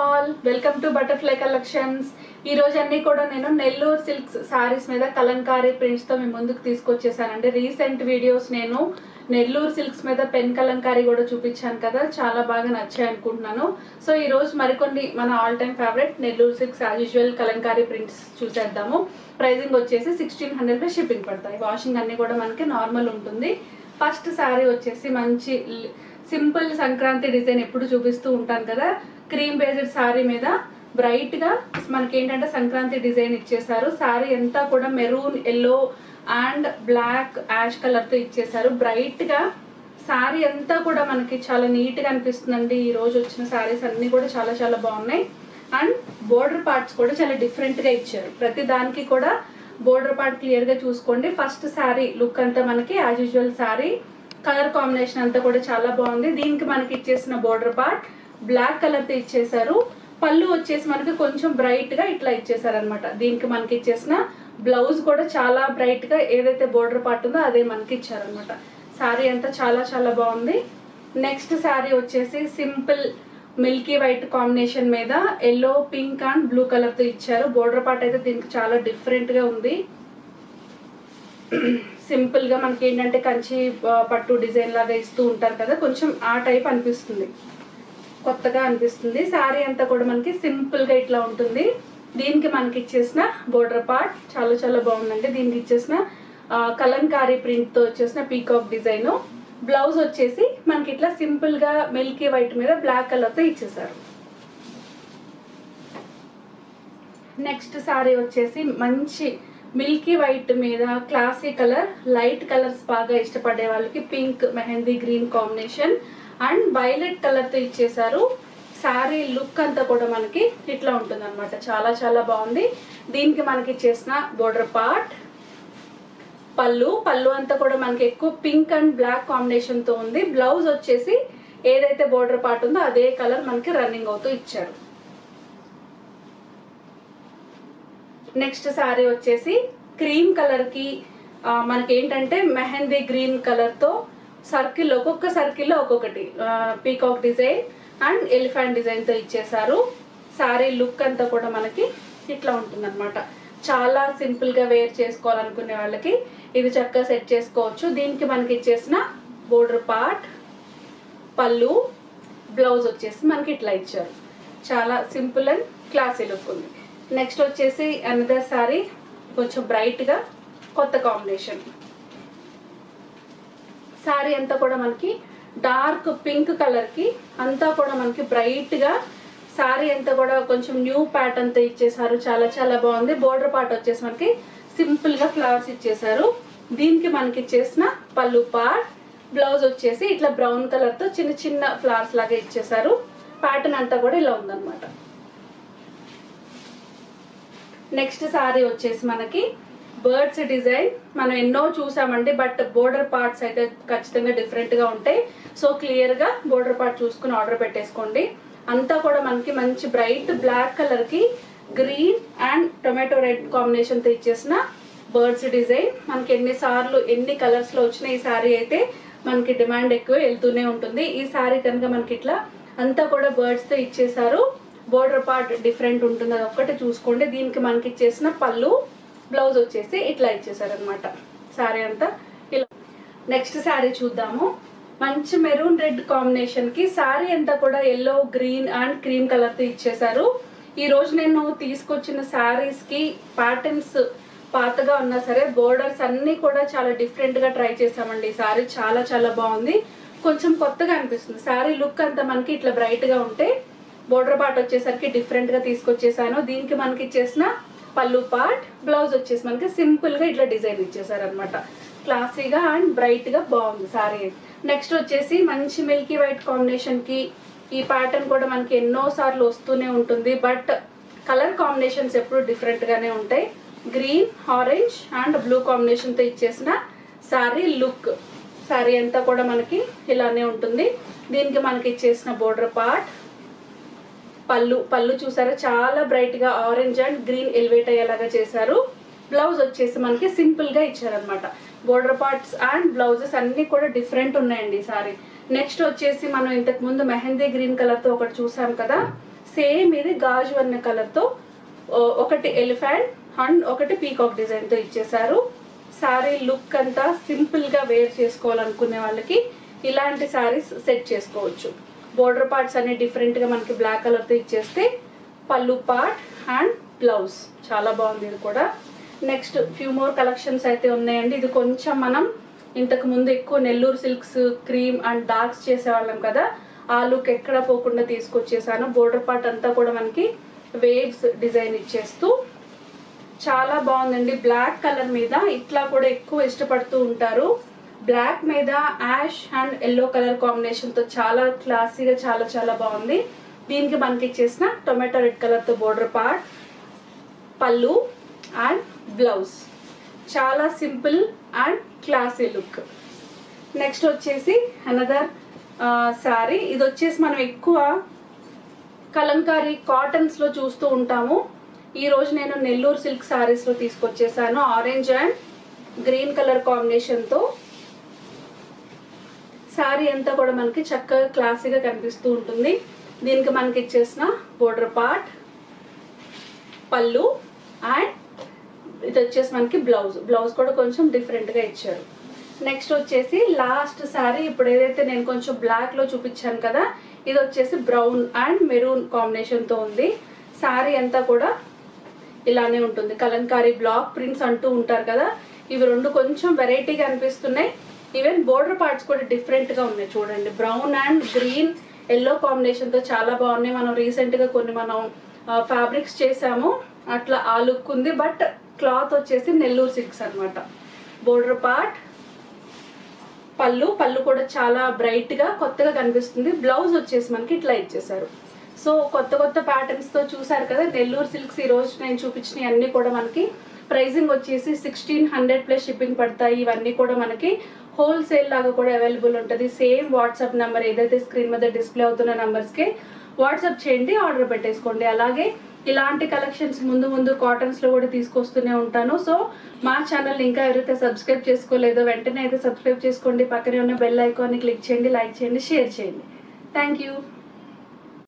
all welcome to butterfly collections ఈ రోజు అన్ని కూడా నేను నెల్లూరు సిల్క్స్ సారీస్ మీద కలంకారీ ప్రింట్స్ తో మీ ముందుకు తీసుకొచ్చేసానండి రీసెంట్ వీడియోస్ నేను నెల్లూరు సిల్క్స్ మీద పెన్ కలంకారీ కూడా చూపించాను కదా చాలా బాగా నచ్చాయి అనుకుంటున్నాను సో ఈ రోజు మరికొన్ని మన all time favourite Nellore silks as usual kalamkari prints చూసేద్దాము ప్రైజింగ్ వచ్చేసి సిక్స్టీన్ హండ్రెడ్ షిప్పింగ్ పడతాయి వాషింగ్ అన్ని కూడా మనకి నార్మల్ ఉంటుంది ఫస్ట్ శారీ వచ్చేసి మంచి సింపుల్ సంక్రాంతి డిజైన్ ఎప్పుడు చూపిస్తూ ఉంటాను కదా క్రీమ్ బేస్డ్ శారీ మీద బ్రైట్ గా మనకి ఏంటంటే సంక్రాంతి డిజైన్ ఇచ్చేసారు శారీ అంతా కూడా maroon yellow and black ash colour తో ఇచ్చేసారు బ్రైట్ గా శారీ అంతా కూడా మనకి చాలా నీట్ గా అనిపిస్తుందండి ఈ రోజు వచ్చిన శారీస్ అన్ని కూడా చాలా చాలా బాగున్నాయి అండ్ బోర్డర్ పార్ట్స్ కూడా చాలా డిఫరెంట్ గా ఇచ్చారు ప్రతి దానికి కూడా బోర్డర్ పార్ట్ క్లియర్ గా చూసుకోండి ఫస్ట్ శారీ లుక్ అంతా మనకి as usual sari colour combination అంతా కూడా చాలా బాగుంది దీనికి మనకి ఇచ్చేసిన బోర్డర్ పార్ట్ బ్లాక్ కలర్ తో ఇచ్చేసారు పళ్ళు వచ్చేసి మనకి కొంచెం బ్రైట్ గా ఇట్లా ఇచ్చేసారు అనమాట దీనికి మనకి ఇచ్చేసిన బ్లౌజ్ కూడా చాలా బ్రైట్ గా ఏదైతే బోర్డర్ పార్ట్ ఉందో అదే మనకి ఇచ్చారనమాట శారీ అంతా చాలా చాలా బాగుంది నెక్స్ట్ శారీ వచ్చేసి సింపుల్ మిల్కీ వైట్ కాంబినేషన్ మీద yellow pink and blue colour తో ఇచ్చారు బోర్డర్ పార్ట్ అయితే దీనికి చాలా డిఫరెంట్ గా ఉంది సింపుల్ గా మనకి ఏంటంటే కంచి ఆ, పట్టు డిజైన్ లాగా ఇస్తూ ఉంటారు కదా కొంచెం ఆ టైప్ అనిపిస్తుంది కొత్తగా అనిపిస్తుంది శారీ అంతా కూడా మనకి సింపుల్ గా ఇట్లా ఉంటుంది దీనికి మనకి ఇచ్చేసిన బోర్డర్ పార్ట్ చాలా చాలా బాగుందండి దీనికి ఇచ్చేసిన ఆ, కలంకారీ ప్రింట్ తో వచ్చేసిన పీకాక్ డిజైన్ బ్లౌజ్ వచ్చేసి మనకి ఇట్లా సింపుల్ గా మిల్కీ వైట్ మీద బ్లాక్ కలర్ తో ఇచ్చేసారు నెక్స్ట్ సారీ వచ్చేసి మంచి మిల్కీ వైట్ మీద క్లాసీ కలర్ లైట్ కలర్స్ బాగా ఇష్టపడే వాళ్ళకి pink mehndi green combination and violet colour తో ఇచ్చేసారు శారీ లుక్ అంతా కూడా మనకి ఇట్లా ఉంటుంది అనమాట చాలా చాలా బాగుంది దీనికి మనకి ఇచ్చేసిన బోర్డర్ పార్ట్ పళ్ళు పళ్ళు అంతా కూడా మనకి ఎక్కువ పింక్ అండ్ బ్లాక్ కాంబినేషన్ తో ఉంది బ్లౌజ్ వచ్చేసి ఏదైతే బోర్డర్ పార్ట్ ఉందో అదే కలర్ మనకి రన్నింగ్ అవుతూ ఇచ్చారు నెక్స్ట్ శారీ వచ్చేసి క్రీమ్ కలర్ కి ఆ, మనకి ఏంటంటే మెహందీ గ్రీన్ కలర్ తో సర్కిల్ ఒక్కొక్క సర్కిల్ లో ఒక్కొక్కటి peacock design and elephant design తో ఇచ్చేసారు శారీ లుక్ అంతా కూడా మనకి ఇట్లా ఉంటుంది చాలా సింపుల్ గా వేర్ చేసుకోవాలనుకునే వాళ్ళకి ఇది చక్కగా సెట్ చేసుకోవచ్చు దీనికి మనకి ఇచ్చేసిన బోర్డర్ పార్ట్ పళ్ళు బ్లౌజ్ వచ్చేసి మనకి ఇట్లా ఇచ్చారు చాలా సింపుల్ అండ్ క్లాసీ లుక్ ఉంది నెక్స్ట్ వచ్చేసి అనదర్ సారీ కొంచెం బ్రైట్ గా కొత్త కాంబినేషన్ సారీ అంతా కూడా మనకి డార్క్ పింక్ కలర్ కి అంతా కూడా మనకి బ్రైట్ గా సారీ అంతా కూడా కొంచెం న్యూ ప్యాటర్న్ తో ఇచ్చేసారు చాలా చాలా బాగుంది బోర్డర్ పార్ట్ వచ్చేసి మనకి సింపుల్ గా ఫ్లవర్స్ ఇచ్చేసారు దీనికి మనకి ఇచ్చేసిన పళ్ళు పార్ట్ బ్లౌజ్ వచ్చేసి ఇట్లా బ్రౌన్ కలర్ తో చిన్న చిన్న ఫ్లవర్స్ లాగా ఇచ్చేసారు ప్యాటర్న్ అంతా కూడా ఇలా ఉందన్నమాట నెక్స్ట్ సారీ వచ్చేసి మనకి బర్డ్స్ డిజైన్ మనం ఎన్నో చూసామండి బట్ బోర్డర్ పార్ట్స్ అయితే ఖచ్చితంగా డిఫరెంట్ గా ఉంటాయి సో క్లియర్ గా బోర్డర్ పార్ట్ చూసుకుని ఆర్డర్ పెట్టేసుకోండి అంతా కూడా మనకి మంచి బ్రైట్ బ్లాక్ కలర్ కి green and tomato red combination తో ఇచ్చేసిన బర్డ్స్ డిజైన్ మనకి ఎన్ని సార్లు ఎన్ని కలర్స్ లో వచ్చిన ఈ సారీ అయితే మనకి డిమాండ్ ఎక్కువ వెళ్తూనే ఉంటుంది ఈ సారీ కనుక మనకి ఇట్లా అంతా కూడా బర్డ్స్ తో ఇచ్చేసారు బోర్డర్ పార్ట్ డిఫరెంట్ ఉంటుంది అది ఒక్కటి చూసుకోండి దీనికి మనకి ఇచ్చేసిన పళ్ళు బ్లౌజ్ వచ్చేసి ఇట్లా ఇచ్చేసారు అనమాట శారీ అంతా ఇలా నెక్స్ట్ శారీ చూద్దాము మంచి మెరూన్ రెడ్ కాంబినేషన్ కి శారీ అంతా కూడా yellow green and cream colour తో ఇచ్చేసారు ఈ రోజు నేను తీసుకొచ్చిన శారీస్ కి ప్యాటర్న్స్ పాతగా ఉన్నా సరే బోర్డర్స్ అన్ని కూడా చాలా డిఫరెంట్ గా ట్రై చేసామండి ఈ శారీ చాలా చాలా బాగుంది కొంచెం కొత్తగా అనిపిస్తుంది శారీ లుక్ అంతా మనకి ఇట్లా బ్రైట్ గా ఉంటే బోర్డర్ పార్ట్ వచ్చేసరికి డిఫరెంట్ గా తీసుకొచ్చేసాను దీనికి మనకి ఇచ్చేసిన పళ్ళు పార్ట్ బ్లౌజ్ వచ్చేసి మనకి సింపుల్ గా ఇట్లా డిజైన్ ఇచ్చేసారు అనమాట క్లాసీగా అండ్ బ్రైట్ గా బాగుంది సారీ నెక్స్ట్ వచ్చేసి మంచి మిల్కీ వైట్ కాంబినేషన్ కి ఈ ప్యాటర్న్ కూడా మనకి ఎన్నో సార్లు వస్తూనే ఉంటుంది బట్ కలర్ కాంబినేషన్స్ ఎప్పుడు డిఫరెంట్ గానే ఉంటాయి green orange and blue combination తో ఇచ్చేసిన సారీ లుక్ సారీ అంతా కూడా మనకి ఇలానే ఉంటుంది దీనికి మనకి ఇచ్చేసిన బోర్డర్ పార్ట్ పళ్ళు పళ్ళు చూసారా చాలా బ్రైట్ గా ఆరెంజ్ అండ్ గ్రీన్ ఎలివేట్ అయ్యేలాగా చేశారు బ్లౌజ్ వచ్చేసి మనకి సింపుల్ గా ఇచ్చారనమాట బోర్డర్ పార్ట్స్ అండ్ బ్లౌజెస్ అన్ని కూడా డిఫరెంట్ ఉన్నాయండి ఈ సారీ నెక్స్ట్ వచ్చేసి మనం ఇంతకు ముందు మెహందీ గ్రీన్ కలర్ తో ఒకటి చూసాం కదా సేమ్ ఇది గాజు అన్న కలర్తో ఒకటి ఎలిఫెంట్ అండ్ ఒకటి పీకాక్ డిజైన్తో ఇచ్చేసారు శారీ లుక్ అంతా సింపుల్గా వేర్ చేసుకోవాలనుకునే వాళ్ళకి ఇలాంటి శారీస్ సెట్ చేసుకోవచ్చు బోర్డర్ పార్ట్స్ అన్ని డిఫరెంట్గా మనకి బ్లాక్ కలర్తో ఇచ్చేస్తే పళ్ళు పార్ట్ అండ్ బ్లౌజ్ చాలా బాగుంది ఇది కూడా నెక్స్ట్ ఫ్యూ మోర్ కలెక్షన్స్ అయితే ఉన్నాయండి ఇది కొంచెం మనం ఇంతకు ముందు ఎక్కువ Nellore silks cream and darks చేసేవాళ్ళం కదా ఆ లుక్ ఎక్కడ పోకుండా తీసుకొచ్చేసాను బోర్డర్ పార్ట్ అంతా కూడా మనకి వేవ్స్ డిజైన్ ఇచ్చేస్తూ చాలా బాగుందండి బ్లాక్ కలర్ మీద ఇట్లా కూడా ఎక్కువ ఇష్టపడుతూ ఉంటారు బ్లాక్ మీద ash and yellow colour combination తో చాలా క్లాసీగా చాలా చాలా బాగుంది దీనికి మనకి ఇచ్చేసిన టొమాటో రెడ్ కలర్ తో బోర్డర్ పార్ట్ పళ్ళు అండ్ బ్లౌజ్ చాలా simple and classy look next వచ్చేసి అనదర్ శారీ ఇది వచ్చేసి మనం ఎక్కువ కలంకారీ కాటన్స్ లో చూస్తూ ఉంటాము ఈ రోజు నేను నెల్లూరు సిల్క్ సారీస్ లో తీసుకొచ్చేసాను orange and green colour combination తో శారీ అంతా కూడా మనకి చక్కగా క్లాసీగా కనిపిస్తూ ఉంటుంది దీనికి మనకి ఇచ్చేసిన బోర్డర్ పార్ట్ పళ్ళు అండ్ ఇది వచ్చేసి మనకి బ్లౌజ్ బ్లౌజ్ కూడా కొంచెం డిఫరెంట్ గా ఇచ్చారు నెక్స్ట్ వచ్చేసి లాస్ట్ శారీ ఇప్పుడు ఏదైతే నేను కొంచెం బ్లాక్ లో చూపించాను కదా ఇది వచ్చేసి బ్రౌన్ అండ్ మెరూన్ కాంబినేషన్ తో ఉంది శారీ అంతా కూడా ఇలానే ఉంటుంది కలంకారీ బ్లాక్ ప్రింట్స్ అంటూ ఉంటారు కదా ఇవి రెండు కొంచెం వెరైటీగా అనిపిస్తున్నాయి ఈవెన్ బోర్డర్ పార్ట్స్ కూడా డిఫరెంట్ గా ఉన్నాయి చూడండి brown and green yellow combination తో చాలా బాగున్నాయి మనం రీసెంట్ గా కొన్ని మనం ఫ్యాబ్రిక్స్ చేసాము అట్లా ఆ లుక్ ఉంది బట్ క్లాత్ వచ్చేసి నెల్లూరు సిల్క్స్ అన్నమాట బోర్డర్ పార్ట్ పళ్ళు పళ్ళు కూడా చాలా బ్రైట్ గా కొత్తగా కనిపిస్తుంది బ్లౌజ్ వచ్చేసి మనకి ఇట్లా ఇచ్చేసారు సో కొత్త కొత్త ప్యాటర్న్స్ తో చూసారు కదా నెల్లూరు సిల్క్స్ ఈ రోజు నేను చూపించిన అన్ని కూడా మనకి ప్రైసింగ్ వచ్చేసి సిక్స్టీన్ హండ్రెడ్ ప్లస్ షిప్పింగ్ పడతాయి ఇవన్నీ కూడా మనకి హోల్సేల్ లాగా కూడా అవైలబుల్ ఉంటుంది సేమ్ వాట్సాప్ నెంబర్ ఏదైతే స్క్రీన్ మీద డిస్ప్లే అవుతున్న నంబర్స్కి వాట్సాప్ చేయండి ఆర్డర్ పెట్టేసుకోండి అలాగే ఇలాంటి కలెక్షన్స్ ముందు ముందు కాటన్స్ లో కూడా తీసుకొస్తూనే ఉంటాను సో మా ఛానల్ ఇంకా ఎవరైతే సబ్స్క్రైబ్ చేసుకోలేదో వెంటనే అయితే సబ్స్క్రైబ్ చేసుకోండి పక్కనే ఉన్న బెల్ ఐకాన్ని క్లిక్ చేయండి లైక్ చేయండి షేర్ చేయండి థ్యాంక్ యూ